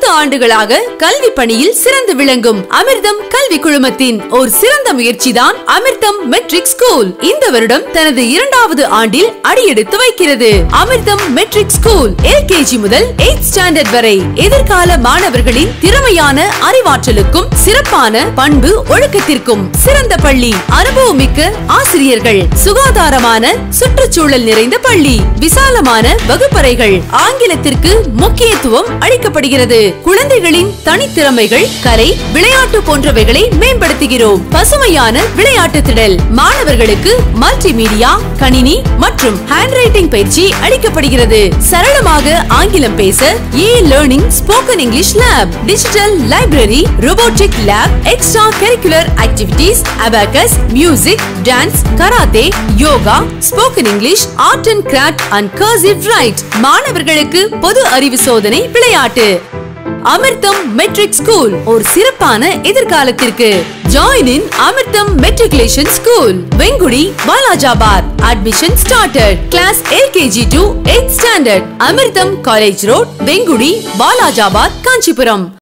ஆண்டுகளாக கல்வி பணியில் சிறந்து விளங்கும் அமிர்தம் கல்வி குழுமத்தின் ஒரு சிறந்த முயற்சிதான் அமிர்தம் மெட்ரிக் ஸ்கூல் இந்த வருடம் தனது இரண்டாவது ஆண்டில் அடியெடுத்து வைக்கிறது அமிர்தம் மெட்ரிக் ஸ்கூல் எல்கேஜி முதல் எயிட் ஸ்டாண்டர்ட் வரை எதிர்கால மாணவர்களின் திறமையான அறிவாற்றலுக்கும் சிறப்பான பண்பு ஒழுக்கத்திற்கும் சிறந்த பள்ளி அனுபவமிக்க ஆசிரியர்கள் சுகாதாரமான சுற்றுச்சூழல் நிறைந்த பள்ளி விசாலமான வகுப்பறைகள் ஆங்கிலத்திற்கு முக்கியத்துவம் அளிக்கப்படுகிறது குழந்தைகளின் தனித்திறமைகள் கலை விளையாட்டு போன்றவைகளை மேம்படுத்துகிறோம் பசுமையான விளையாட்டு திடல் மாணவர்களுக்கு மல்டிமீடியா கணினி மற்றும் ஹேண்ட் ரைட்டிங் பயிற்சி அளிக்கப்படுகிறது சரளமாக ஆங்கிலம் பேச E learning spoken English lab digital library robotic lab extra curricular activities abacus music dance karate yoga spoken English art and craft and cursive write மாணவர்களுக்கு பொது அறிவு சோதனை விளையாட்டு அமிர்தம் மெட்ரிக் ஸ்கூல் ஒரு சிறப்பான எதிர்காலத்திற்கு join in Amirtham matriculation school Venkudi Walajabad admission started class LKG to eight standard Amirtham college road Venkudi Walajabad Kanchipuram